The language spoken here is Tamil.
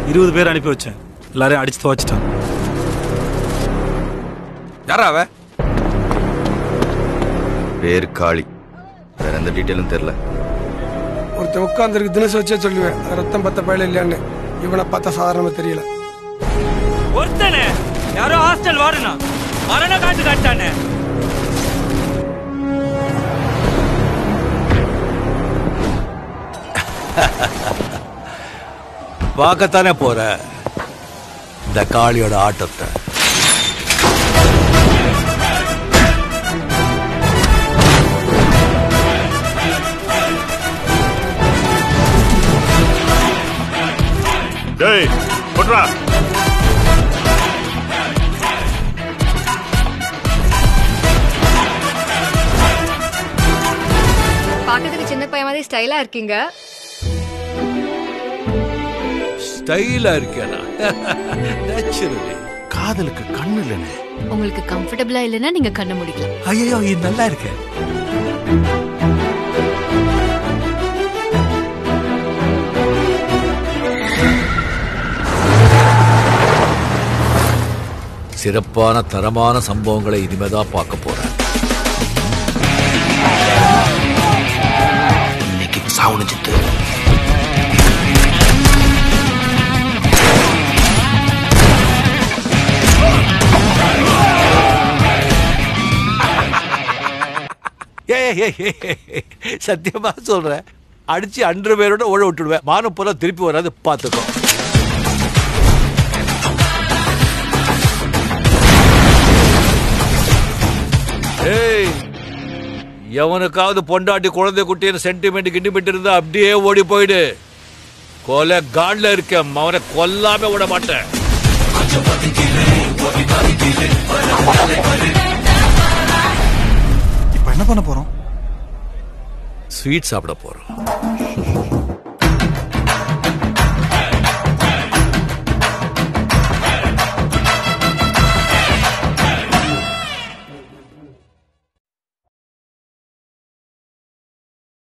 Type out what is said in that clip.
இருபது பேர் அனுப்பி வச்சேன் எல்லாரையும் அடிச்சு துவச்சிட்டான் யாரா அவ பேர் காளி வேற எந்த டீட்டெயிலும் தெரியல ஒருத்தன் உட்காந்துருக்கு தினசு வச்சே சொல்லுவேன் ரத்தம் பத்த பயல இல்லையான்னு இவனை பார்த்தா சாதாரணமா தெரியல ஒருத்தனே யாரோ ஹாஸ்டல் வாருனா மரண காட்டு காட்டானே பார்க்கத்தானே போற இந்த காளியோட ஆட்டத்தை டேய் கொட்ரா பார்க்கறதுக்கு சின்ன பையன் மாதிரி ஸ்டைலா இருக்கீங்க ஸ்டைலா இருக்கேனா நேச்சுரலி காதலுக்கு கண்ணு இல்லைன்னு உங்களுக்கு கம்ஃபர்டபுளா இல்லைன்னா நீங்க கண்ண முடிக்கலாம் ஐயோ இது நல்லா இருக்கு சிறப்பான தரமான சம்பவங்களை இனிமேதான் பார்க்க போறேன் இன்னைக்கு சாவுன சித்து ஏய், ஏய், ஏய், ஏய், சத்தியமா சொல்றேன் அடிச்சு அன்று பேரோட ஓட விட்டுடுவேன் மானம் போல திருப்பி வராது பார்த்துக்கோ ஏய் எவனுக்காவது பொண்டாட்டி குழந்தை குட்டின்னு சென்டிமெண்ட் கிண்டிமெண்ட் இருந்தா அப்படியே ஓடி போயிடு கொலை காட்ல இருக்கேன் அவனை கொல்லாம விட மாட்டேன் இப்ப என்ன பண்ண போறோம் ஸ்வீட் சாப்பிட போறோம்